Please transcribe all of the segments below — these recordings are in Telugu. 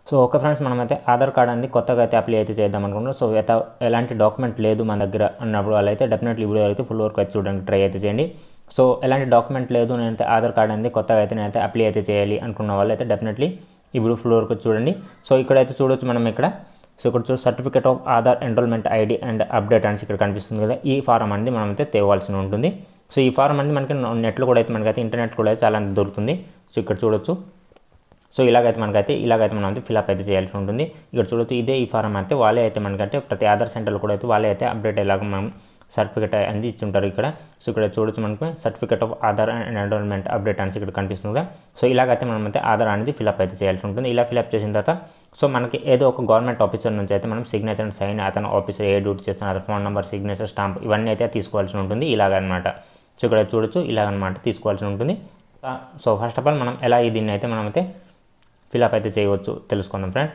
సో ఓకే ఫ్రెండ్స్ మనమైతే ఆధార్ కార్డ్ అనేది కొత్తగా అయితే అప్లై అయితే చేద్దాం అనుకుంటున్నాం సో ఎత ఎలాంటి డాక్యుమెంట్ లేదు మన దగ్గర అన్నప్పుడు వాళ్ళు అయితే డెఫినెట్లీ వీడియో అయితే ఫుల్ వర్క్ అయితే చూడడానికి ట్రై అయితే చేయండి సో ఎలాంటి డాక్యుమెంట్ లేదు నేనైతే ఆధార్ కార్డ్ అనేది కొత్తగా అయితే నేనైతే అప్లై అయితే చేయాలి అనుకున్న వాళ్ళు అయితే డెఫినెట్లీ ఈ వీడియో ఫుల్ వర్క్ చూడండి సో ఇక్కడైతే చూడొచ్చు మనం ఇక్కడ సో ఇక్కడ చూడు certificate of Aadhaar enrolment ID and update అనేసి ఇక్కడ కనిపిస్తుంది కదా ఈ ఫారం అనేది మనం అయితే తేవాల్సి ఉంటుంది సో ఈ ఫారం అనేది మనకి నెట్లో కూడా అయితే మనకైతే ఇంటర్నెట్ కూడా అయితే చాలా దొరుకుతుంది సో ఇక్కడ చూడొచ్చు సో ఇలాగైతే మనకైతే ఇలాగైతే మనం అయితే ఫిల్అప్ అయితే చేయాల్సి ఉంటుంది ఇక్కడ చూడొచ్చు ఇదే ఈ ఫారం అయితే వాళ్ళే అయితే మనకంటే ప్రతి ఆధార్ సెంటర్లో కూడా అయితే వాళ్ళే అయితే అప్డేట్ అయ్యేలాగా మనం సర్టిఫికేట్ అనేది ఇచ్చుంటారు ఇక్కడ సో ఇక్కడ చూడొచ్చు మనకు certificate of Aadhaar and enrolment update అనేసి ఇక్కడ కనిపిస్తుంది కదా సో ఇలాగైతే మనం అయితే ఆధార్ అనేది ఫిల్అప్ అయితే చేయాల్సి ఉంటుంది ఇలా ఫిల్అప్ చేసిన తర్వాత సో మనకి ఏదో ఒక గవర్నమెంట్ ఆఫీసర్ నుంచి అయితే మనం సిగ్నేచర్ అండ్ సైన్ అతను ఆఫీసర్ ఏ డ్యూటీ చేస్తున్న అతని ఫోన్ నెంబర్ సిగ్నేచర్ స్టాంప్ ఇవన్నీ అయితే తీసుకోవాల్సి ఉంటుంది ఇలాగనమాట సో ఇక్కడ చూడొచ్చు ఇలాగనమాట తీసుకోవాల్సి ఉంటుంది సో ఫస్ట్ ఆఫ్ ఆల్ మనం ఎలా దీన్ని అయితే మనం అయితే ఫిల్అప్ అయితే చేయవచ్చు తెలుసుకుందాం ఫ్రెండ్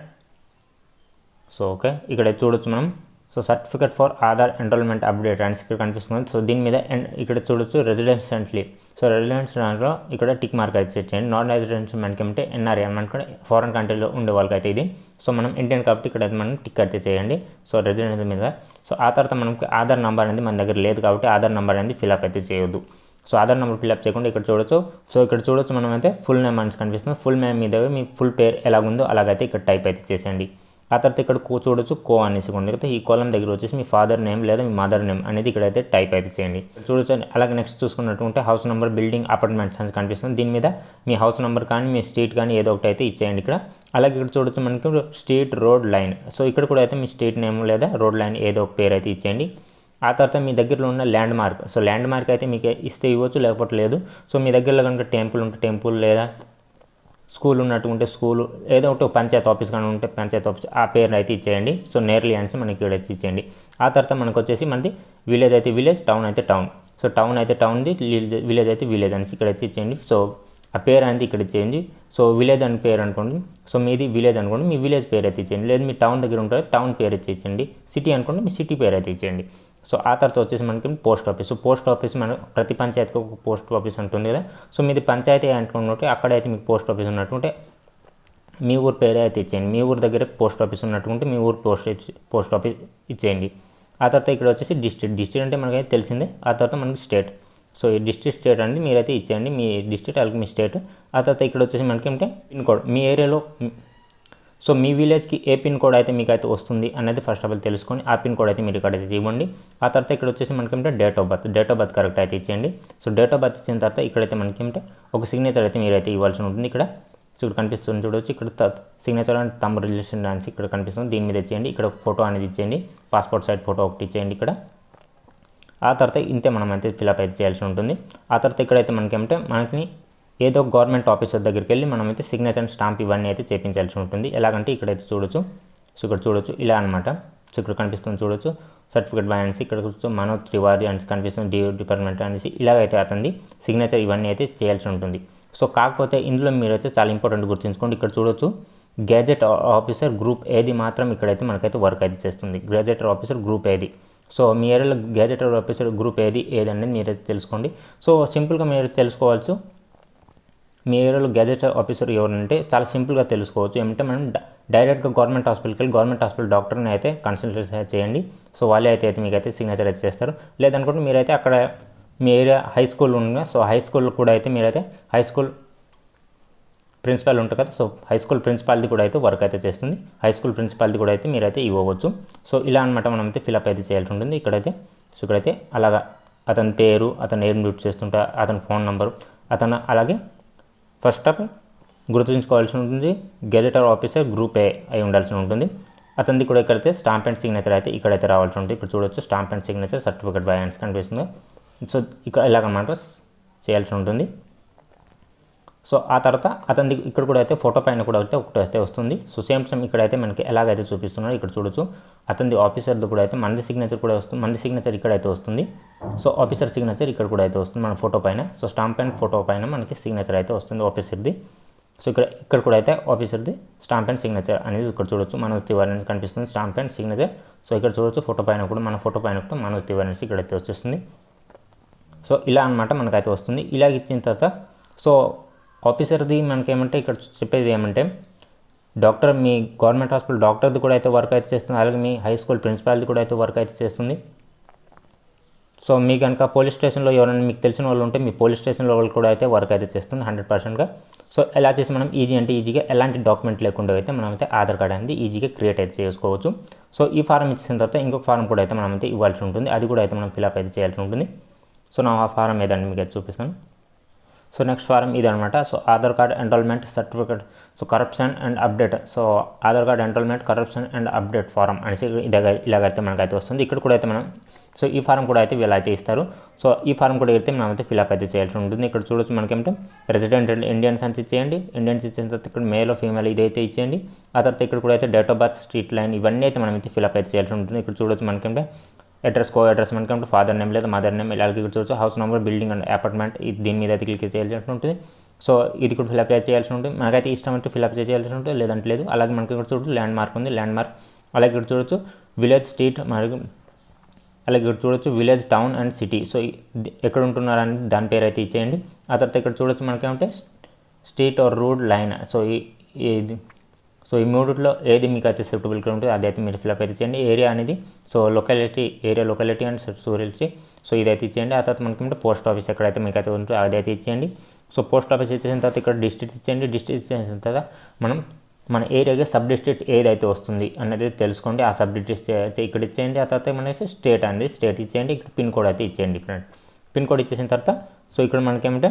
సో ఓకే ఇక్కడ చూడొచ్చు మనం so certificate for Aadhaar enrolment update అని ఇక్కడ కనిపిస్తుంది సో దీని మీద ఇక్కడ చూడొచ్చు రెసిడెన్షియన్స్లీ సో రెసిడెన్స్ దాంట్లో ఇక్కడ టిక్ మార్క్ అయితే సెట్ చేయండి నాన్ రెసిడెన్షియల్ మనకి ఏమంటే ఎన్ఆర్ఐ మనకి ఫారెన్ కంట్రీలో ఉండే వాళ్ళకి అయితే ఇది సో మనం ఇండియన్ కాబట్టి ఇక్కడ అయితే మనం టిక్ అయితే చేయండి సో రెసిడెన్స్ మీద సో ఆ తర్వాత మనకి ఆధార్ నెంబర్ అనేది మన దగ్గర లేదు కాబట్టి ఆధార్ నెంబర్ అనేది ఫిల్అప్ అయితే చేయొద్దు సో ఆధార్ నెంబర్ ఫిల్అప్ చేయకుండా ఇక్కడ చూడొచ్చు సో ఇక్కడ చూడొచ్చు మనం అయితే ఫుల్ నేమ్ అని కనిపిస్తుంది ఫుల్ నేమ్ మీద మీ ఫుల్ పేరు ఎలాగుందో అలాగైతే ఇక్కడ టైప్ అయితే చేసేయండి ఆ తర్వాత ఇక్కడ కో చూడొచ్చు కో అనేసి అయితే ఈ కోలం దగ్గర వచ్చేసి మీ ఫాదర్ నేమ్ లేదా మీ మదర్ నేమ్ అనేది ఇక్కడైతే టైప్ అయితే చేయండి చూడొచ్చు అలాగే నెక్స్ట్ చూసుకున్నట్టుంటే హౌస్ నెంబర్ బిల్డింగ్ అపార్ట్మెంట్స్ అని కనిపిస్తుంది దీని మీద మీ హౌస్ నెంబర్ కానీ మీ స్ట్రీట్ కానీ ఏదో ఒకటి అయితే ఇచ్చేయండి ఇక్కడ అలాగే ఇక్కడ చూడొచ్చు మనకి స్ట్రీట్ రోడ్ లైన్ సో ఇక్కడ కూడా అయితే మీ స్ట్రీట్ నేమ్ లేదా రోడ్ లైన్ ఏదో ఒక పేరు అయితే ఇచ్చేయండి ఆ తర్వాత మీ దగ్గరలో ఉన్న landmark so landmark అయితే మీకు ఇస్తే ఇవ్వచ్చు లేకపోతే లేదు సో మీ దగ్గరలో కనుక టెంపుల్ ఉంటే టెంపుల్ లేదా స్కూల్ ఉన్నట్టు ఉంటే స్కూల్ ఏదో ఒకటి పంచాయత్ ఆఫీస్ కానీ ఉంటే పంచాయత్ ఆఫీస్ ఆ పేరు అయితే ఇచ్చేయండి సో నేర్లీ అనేసి మనకి ఇక్కడ అయితే ఇచ్చేయండి ఆ తర్వాత మనకు వచ్చేసి మనది విలేజ్ అయితే విలేజ్ టౌన్ అయితే టౌన్ సో టౌన్ అయితే టౌన్ది విలేజ్ అయితే విలేజ్ అనేసి ఇక్కడ అయితే ఇచ్చేయండి సో ఆ పేరు అనేది ఇక్కడ ఇచ్చేయండి సో విలేజ్ అని పేరు అనుకోండి సో మీది విలేజ్ అనుకోండి మీ విలేజ్ పేరు అయితే ఇచ్చేయండి లేదు మీ టౌన్ దగ్గర ఉంటుంది టౌన్ పేరు అయితే ఇచ్చేయండి సిటీ అనుకోండి మీ సిటీ పేరు అయితే ఇచ్చేయండి సో ఆ తర్వాత వచ్చేసి మనకి పోస్ట్ ఆఫీస్ పోస్ట్ ఆఫీస్ మన ప్రతి పంచాయతీకి ఒక పోస్ట్ ఆఫీస్ ఉంటుంది కదా సో మీది పంచాయతీ అనుకుంటుంటే అక్కడైతే మీకు పోస్ట్ ఆఫీస్ ఉన్నట్టుంటే మీ ఊరు పేరే అయితే ఇచ్చేయండి మీ ఊరు దగ్గర పోస్ట్ ఆఫీస్ ఉన్నట్టుకుంటే మీ ఊరు పోస్ట్ పోస్ట్ ఆఫీస్ ఇచ్చేయండి ఆ తర్వాత ఇక్కడ వచ్చేసి డిస్ట్రిక్ట్ డిస్ట్రిక్ట్ అంటే మనకైతే తెలిసిందే ఆ తర్వాత మనకి స్టేట్ సో ఈ డిస్ట్రిక్ట్ స్టేట్ అనేది మీరైతే ఇచ్చేయండి మీ డిస్ట్రిక్ట్ అలాగే మీ స్టేట్ ఆ తర్వాత ఇక్కడ వచ్చేసి మనకి ఏంటంటే పిన్ కోడ్ మీ ఏరియాలో సో మీ విలేజ్కి ఏ పిన్ కోడ్ అయితే మీకు అయితే వస్తుంది అనేది ఫస్ట్ ఆఫ్ ఆల్ తెలుసుకొని ఆ పిన్ కోడ్ అయితే మీరు ఇక్కడ అయితే ఇవ్వండి ఆ తర్వాత ఇక్కడ వచ్చేసి మనకి ఏంటంటే date of birth date of birth correct అయితే ఇచ్చేయండి సో డేట్ ఆఫ్ బర్త్ ఇచ్చిన తర్వాత ఇక్కడైతే మనకి ఏంటంటే ఒక సిగ్నేచర్ అయితే మీరైతే ఇవ్వాల్సి ఉంటుంది ఇక్కడ సో ఇక్కడ కనిపిస్తుంది చూడవచ్చు ఇక్కడ సిగ్నేచర్ అండ్ తమ్ రిలేషన్ డాన్స్ ఇక్కడ కనిపిస్తుంది దీని మీద ఇచ్చేయండి ఇక్కడ ఫోటో అనేది ఇచ్చేయండి పాస్పోర్ట్ సైజ్ ఫోటో ఒకటి ఇచ్చేయండి ఇక్కడ ఆ తర్వాత ఇంతే మనం అయితే ఫిలప్ అయితే చేయాల్సి ఉంటుంది ఆ తర్వాత ఇక్కడైతే మనకేమంటే మనకి ఏదో గవర్నమెంట్ ఆఫీసర్ దగ్గరికి వెళ్ళి మనమైతే సిగ్నేచర్ అండ్ స్టాంప్ ఇవన్నీ అయితే చేపించాల్సి ఉంటుంది ఎలాగంటే ఇక్కడైతే చూడొచ్చు సో ఇక్కడ చూడొచ్చు ఇలా అనమాట సో ఇక్కడ కనిపిస్తుంది చూడొచ్చు సర్టిఫికేట్ బై అనేసి ఇక్కడ చూడొచ్చు మనోజ్ త్రివారి అనేసి కనిపిస్తుంది డి డిపార్ట్మెంట్ అనేసి ఇలాగైతే అతనిది సిగ్నేచర్ ఇవన్నీ అయితే చేయాల్సి ఉంటుంది సో కాకపోతే ఇందులో మీరైతే చాలా ఇంపార్టెంట్ గుర్తుంచుకోండి ఇక్కడ చూడొచ్చు గ్యాజెట్ ఆఫీసర్ గ్రూప్ ఏది మాత్రం ఇక్కడైతే మనకైతే వర్క్ అయితే చేస్తుంది గ్రాడ్యుయేటర్ ఆఫీసర్ గ్రూప్ ఏది సో మీ ఏరియాలో గ్యాజెటర్ ఆఫీసర్ గ్రూప్ ఏది ఏదనేది మీరైతే తెలుసుకోండి సో సింపుల్గా మీరు తెలుసుకోవచ్చు మీ ఏరియాలో గ్యాజెటర్ ఆఫీసర్ ఎవరంటే చాలా సింపుల్గా తెలుసుకోవచ్చు ఏమంటే మనం డైరెక్ట్గా గవర్నమెంట్ హాస్పిటల్కి వెళ్ళి గవర్నమెంట్ హాస్పిటల్ డాక్టర్ని అయితే కన్సల్టేట్ చేయండి సో వాళ్ళే అయితే అయితే మీకు అయితే సిగ్నేచర్ అయితే చేస్తారు లేదనుకుంటే మీరైతే అక్కడ మీ ఏరియా హై స్కూల్ ఉంది సో హై స్కూల్ కూడా అయితే మీరైతే హై స్కూల్ ప్రిన్సిపాల్ ఉంటుంది కదా సో హై స్కూల్ ప్రిన్సిపాల్ది కూడా అయితే వర్క్ అయితే చేస్తుంది హై స్కూల్ ప్రిన్సిపాల్ది కూడా అయితే మీరైతే ఇవ్వవచ్చు సో ఇలా అనమాట మనం అయితే ఫిలప్ అయితే చేయాల్సి ఉంటుంది ఇక్కడైతే సో ఇక్కడైతే అలాగా అతని పేరు అతను ఏం డ్యూటీ చేస్తుంటా అతని ఫోన్ నెంబరు అతను అలాగే ఫస్ట్ ఆఫ్ గుర్తుంచుకోవాల్సి ఉంటుంది గెజెటర్ ఆఫీసర్ గ్రూప్ ఏ అయి ఉండాల్సి ఉంటుంది అతనిది కూడా ఇక్కడైతే స్టాంప్ అండ్ సిగ్నేచర్ అయితే ఇక్కడైతే రావాల్సి ఉంటుంది ఇక్కడ చూడొచ్చు stamp and signature certificate by hands కనిపిస్తుంది సో ఇక్కడ ఇలాగనమాట చేయాల్సి ఉంటుంది సో ఆ తర్వాత అతని ఇక్కడ కూడా అయితే ఫోటో పైన కూడా అయితే ఒకటి అయితే వస్తుంది సో సేమ్ సేమ్ ఇక్కడైతే మనకి ఎలాగైతే చూపిస్తున్నారో ఇక్కడ చూడొచ్చు అతని ఆఫీసర్ది కూడా అయితే మనది సిగ్నేచర్ కూడా వస్తుంది మనది సిగ్నేచర్ ఇక్కడైతే వస్తుంది సో ఆఫీసర్ సిగ్నేచర్ ఇక్కడ కూడా అయితే వస్తుంది మన ఫోటో పైన సో స్టాంప్ అండ్ ఫోటో పైన మనకి సిగ్నేచర్ అయితే వస్తుంది ఆఫీసర్ది సో ఇక్కడ ఇక్కడ కూడా అయితే ఆఫీసర్ది స్టాంప్ అండ్ సిగ్నేచర్ అనేది ఇక్కడ చూడొచ్చు మనోజ్ తివారీ అనేది కనిపిస్తుంది స్టాంప్ అండ్ సిగ్నేచర్ సో ఇక్కడ చూడొచ్చు ఫోటో పైన కూడా మన ఫోటో పైన కూడా మనోజ్ తివారీ అనేసి ఇక్కడైతే వచ్చేస్తుంది సో ఇలా అనమాట మనకైతే వస్తుంది ఇలాగ ఇచ్చిన తర్వాత సో ఆఫీసర్ది మనకేమంటే ఇక్కడ చెప్పేది ఏమంటే డాక్టర్ మీ గవర్నమెంట్ హాస్పిటల్ డాక్టర్ది కూడా అయితే వర్క్ అయితే చేస్తుంది అలాగే మీ హై స్కూల్ ప్రిన్సిపాల్ది కూడా అయితే వర్క్ అయితే చేస్తుంది సో మీ కనుక పోలీస్ స్టేషన్లో ఎవరైనా మీకు తెలిసిన వాళ్ళు ఉంటే మీ పోలీస్ స్టేషన్లో వాళ్ళు కూడా అయితే వర్క్ అయితే చేస్తుంది హండ్రెడ్ పర్సెంట్గా సో ఎలా చేసి మనం ఈజీ అంటే ఈజీగా ఎలాంటి డాక్యుమెంట్ లేకుండా అయితే మనం అయితే ఆధార్ కార్డ్ అనేది ఈజీగా క్రియేట్ అయితే చేసుకోవచ్చు సో ఈ ఫారం ఇచ్చిన తర్వాత ఇంకొక ఫారం కూడా అయితే మనం అయితే ఇవ్వాల్సి ఉంటుంది అది కూడా అయితే మనం ఫిల్అప్ అయితే చేయాల్సి ఉంటుంది సో నా ఆ ఫారం ఏదండి మీకు అయితే చూపిస్తాను సో నెక్స్ట్ ఫారం ఇదనమాట so Aadhaar card enrolment certificate so correction and update so Aadhaar card enrolment correction and update form అనేసి ఇలాగ ఇలాగైతే మనకైతే వస్తుంది ఇక్కడ కూడా అయితే మనం సో ఈ ఫారం కూడా అయితే వీళ్ళు అయితే ఇస్తారు సో ఈ ఫారం కూడా అయితే మనం అయితే ఫిల్అప్ అయితే చేయాల్సి ఉంటుంది ఇక్కడ చూడొచ్చు మనకేంటే రెసిడెంట్ ఇండియన్స్ అని ఇచ్చేయండి ఇండియన్స్ ఇచ్చిన తర్వాత ఇక్కడ మేల్ ఫీమేల్ ఇదైతే ఇచ్చేయండి ఆ తర్వాత ఇక్కడ కూడా అయితే date of birth street lane ఇవన్నీ అయితే మనం అయితే ఫిల్అప్ అయితే చేయాల్సి ఉంటుంది ఇక్కడ చూడొచ్చు మనకేంటే అడ్రస్ కో అడ్రస్ మనకంటే ఫాదర్ నేమ్ లేదా మదర్ నేమ్ ఇలాగే ఇక్కడ చూడొచ్చు house number building and apartment ఇది దీని మీద అయితే క్లిక్ చేయాల్సి ఉంటుంది సో ఇది కూడా ఫిల్అప్ చేయాల్సి ఉంటుంది మనకైతే ఇష్టం అంటే ఫిల్అప్ చేయాల్సి ఉంటుంది లేదంటే లేదు అలాగే మనకి ఇక్కడ చూడొచ్చు ల్యాండ్ మార్క్ ఉంది ల్యాండ్ మార్క్ అలాగే ఇక్కడ చూడొచ్చు విలేజ్ స్ట్రీట్ మరియు అలాగే ఇక్కడ చూడొచ్చు village town and city so ఇది ఎక్కడ ఉంటున్నారని దాని పేరు అయితే ఇచ్చేయండి ఆ తర్వాత ఇక్కడ చూడొచ్చు మనకేమంటే street or road lane so ఈ ఇది సో ఈ మూడిట్లో ఏది మీకు అయితే సూటబుల్గా ఉంటుంది అదైతే మీరు ఫిల్అప్ అయితే చేయండి ఏరియా అనేది so locality area locality and సూరియలిటీ సో ఇదైతే ఇచ్చేయండి ఆ తర్వాత మనకి పోస్ట్ ఆఫీస్ ఎక్కడైతే మీకు అయితే ఉంటుందో అదైతే ఇచ్చేయండి సో పోస్ట్ ఆఫీస్ ఇచ్చేసిన తర్వాత ఇక్కడ డిస్ట్రిక్ట్ ఇచ్చేయండి డిస్ట్రిక్ట్ ఇచ్చేసిన తర్వాత మనం మన ఏరియాకి సబ్ డిస్ట్రిక్ట్ ఏదైతే వస్తుంది అనేది తెలుసుకోండి ఆ సబ్ డిస్ట్రిక్ట్ అయితే ఇక్కడ ఇచ్చేయండి ఆ తర్వాత మనకి స్టేట్ అనేది స్టేట్ ఇచ్చేయండి ఇక్కడ పిన్ కోడ్ అయితే ఇచ్చేయండి ఫ్రెండ్ పిన్ కోడ్ ఇచ్చేసిన తర్వాత సో ఇక్కడ మనకేమిటంటే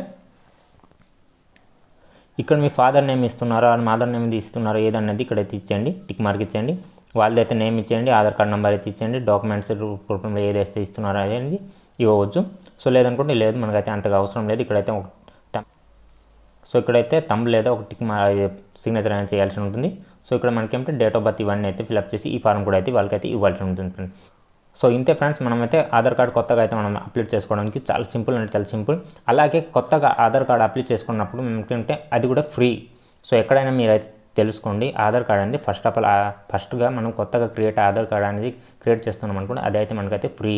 ఇక్కడ మీ ఫాదర్ నేమ్ ఇస్తున్నారా మదర్ నేమ్ ఇస్తున్నారా ఏదన్నది ఇక్కడైతే ఇచ్చేయండి టిక్ మార్క్ ఇచ్చేయండి వాళ్ళదైతే నేమ్ ఇచ్చేయండి ఆధార్ కార్డ్ నెంబర్ అయితే ఇచ్చేయండి డాక్యుమెంట్స్ రూపంలో ఏదైతే ఇస్తున్నారో అనేది ఇవ్వవచ్చు సో లేదనుకుంటే లేదు మనకైతే అంతగా అవసరం లేదు ఇక్కడైతే ఒక సో ఇక్కడైతే తంబ్ లేదా ఒక టిక్ మా సిగ్నేచర్ అనేది చేయాల్సి ఉంటుంది సో ఇక్కడ మనకేంటే డేట్ ఆఫ్ బర్త్ ఇవన్నీ అయితే ఫిల్అప్ చేసి ఈ ఫారం కూడా అయితే వాళ్ళకైతే ఇవ్వాల్సి ఉంటుంది ఫ్రెండ్స్ సో ఇంతే ఫ్రెండ్స్ మనమైతే ఆధార్ కార్డ్ కొత్తగా అయితే మనం అప్లై చేసుకోవడానికి చాలా సింపుల్ అంటే చాలా సింపుల్ అలాగే కొత్తగా ఆధార్ కార్డ్ అప్లై చేసుకున్నప్పుడు మనకంటే అది కూడా ఫ్రీ సో ఎక్కడైనా మీరైతే తెలుసుకోండి ఆధార్ కార్డ్ అనేది ఫస్ట్ ఆఫ్ ఆల్ ఫస్ట్గా మనం కొత్తగా క్రియేట్ ఆధార్ కార్డ్ అనేది క్రియేట్ చేస్తున్నాం అనుకోండి అదైతే మనకైతే ఫ్రీ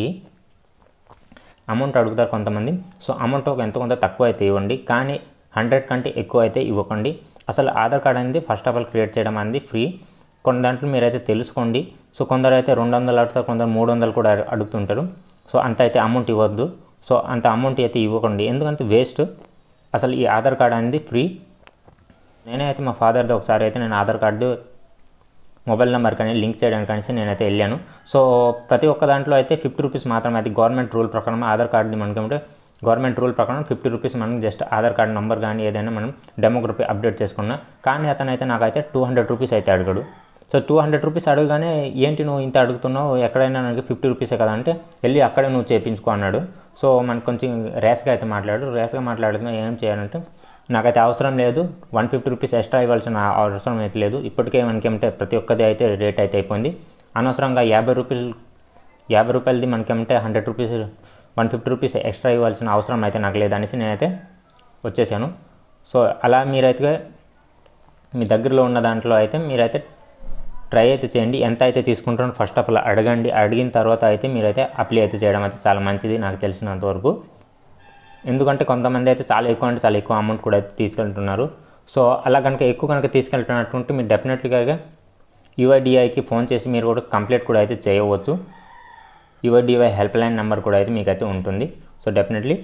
అమౌంట్ అడుగుతారు కొంతమంది సో అమౌంట్ ఒక ఎంత కొంత తక్కువ అయితే ఇవ్వండి కానీ హండ్రెడ్ కంటే ఎక్కువ అయితే ఇవ్వకండి అసలు ఆధార్ కార్డ్ అనేది ఫస్ట్ ఆఫ్ ఆల్ క్రియేట్ చేయడం అనేది ఫ్రీ కొన్ని దాంట్లో మీరైతే తెలుసుకోండి సో కొందరు అయితే రెండు వందలు అడుగుతారు కొందరు మూడు వందలు కూడా అడుగుతుంటారు సో అంత అయితే అమౌంట్ ఇవ్వద్దు సో అంత అమౌంట్ అయితే ఇవ్వకండి ఎందుకంటే వేస్ట్ అసలు ఈ ఆధార్ కార్డ్ అనేది ఫ్రీ నేనే అయితే మా ఫాదర్ది ఒకసారి అయితే నేను ఆధార్ కార్డు మొబైల్ నెంబర్ కానీ లింక్ చేయడానికి అనేసి నేనైతే వెళ్ళాను సో ప్రతి ఒక్క దాంట్లో అయితే ఫిఫ్టీ రూపీస్ మాత్రమే అది గవర్నమెంట్ రూల్ ప్రకారం ఆధార్ కార్డుది మనకంటే గవర్నమెంట్ రూల్ ప్రకారం ఫిఫ్టీ రూపీస్ మనం జస్ట్ ఆధార్ కార్డ్ నెంబర్ కానీ ఏదైనా మనం డెమోగ్రఫీ అప్డేట్ చేసుకున్నా కానీ అతను అయితే నాకైతే టూ హండ్రెడ్ రూపీస్ అయితే అడిగాడు సో టూ హండ్రెడ్ రూపీస్ అడగగానే ఏంటి నువ్వు ఇంత అడుగుతున్నావు ఎక్కడైనా నాకు ఫిఫ్టీ రూపీసే కదా అంటే వెళ్ళి అక్కడే నువ్వు చేయించుకో అన్నాడు సో మనకు కొంచెం రేస్గా అయితే మాట్లాడు రేస్గా మాట్లాడుతున్నా ఏం చేయాలంటే నాకైతే అవసరం లేదు వన్ ఫిఫ్టీ రూపీస్ ఎక్స్ట్రా ఇవ్వాల్సిన అవసరం అయితే లేదు ఇప్పటికే మనకేమంటే ప్రతి ఒక్కది అయితే రేట్ అయితే అయిపోయింది అనవసరంగా యాభై రూపాయలు యాభై రూపాయలది మనకేమంటే hundred rupees one fifty rupees extra ఇవ్వాల్సిన అవసరం అయితే నాకు లేదు అనేసి నేనైతే వచ్చేసాను సో అలా మీరైతే మీ దగ్గరలో ఉన్న దాంట్లో అయితే మీరైతే ట్రై అయితే చేయండి ఎంత అయితే తీసుకుంటారో ఫస్ట్ ఆఫ్ ఆల్ అడగండి అడిగిన తర్వాత అయితే మీరైతే అప్లై అయితే చేయడం అయితే చాలా మంచిది నాకు తెలిసినంత వరకు ఎందుకంటే కొంతమంది అయితే చాలా ఎక్కువ అంటే చాలా ఎక్కువ అమౌంట్ కూడా అయితే తీసుకెళ్తున్నారు సో అలా కనుక ఎక్కువ కనుక తీసుకెళ్తున్నట్టుంటే మీరు డెఫినెట్లీగా యూఐడిఐకి ఫోన్ చేసి మీరు కూడా కంప్లీట్ కూడా అయితే చేయవచ్చు యువడివై హెల్ప్ లైన్ నెంబర్ కూడా అయితే మీకైతే ఉంటుంది సో డెఫినెట్లీ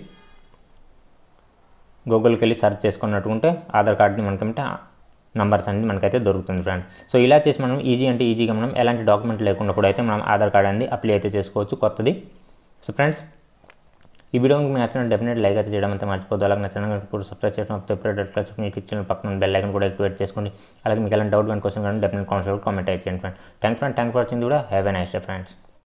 గూగుల్కి వెళ్ళి సెర్చ్ చేసుకున్నట్టుకుంటే ఆధార్ కార్డ్ని మనకంటే నంబర్స్ అనేది మనకైతే దొరుకుతుంది ఫ్రెండ్ సో ఇలా చేసి మనం ఈజీ అంటే ఈజీగా మనం ఎలాంటి డాక్యుమెంట్ లేకుండా కూడా అయితే మనం ఆధార్ కార్డ్ అనేది అప్లై అయితే చేసుకోవచ్చు కొత్తది సో ఫ్రెండ్స్ ఈ వీడియో మీకు నచ్చిన డెఫినెట్ లైక్ అయితే చేయడం అయితే మర్చిపోద్దు అలాగే నచ్చిన ఇప్పుడు సబ్స్క్రైబ్ చేసిన ఎప్పుడు డెస్క్రిప్షన్ మీకు ఇచ్చిన పక్కన బెల్ ఐకన్ కూడా యాక్టివేట్ చేసుకోండి అలాగే మీకు ఎలాంటి డౌట్ కానీ క్వశ్చన్ కానీ డెఫినెట్ కామెంట్ కామెంట్ అయితే చేయండి friend thanks friend thank for watching కూడా have a nice day friends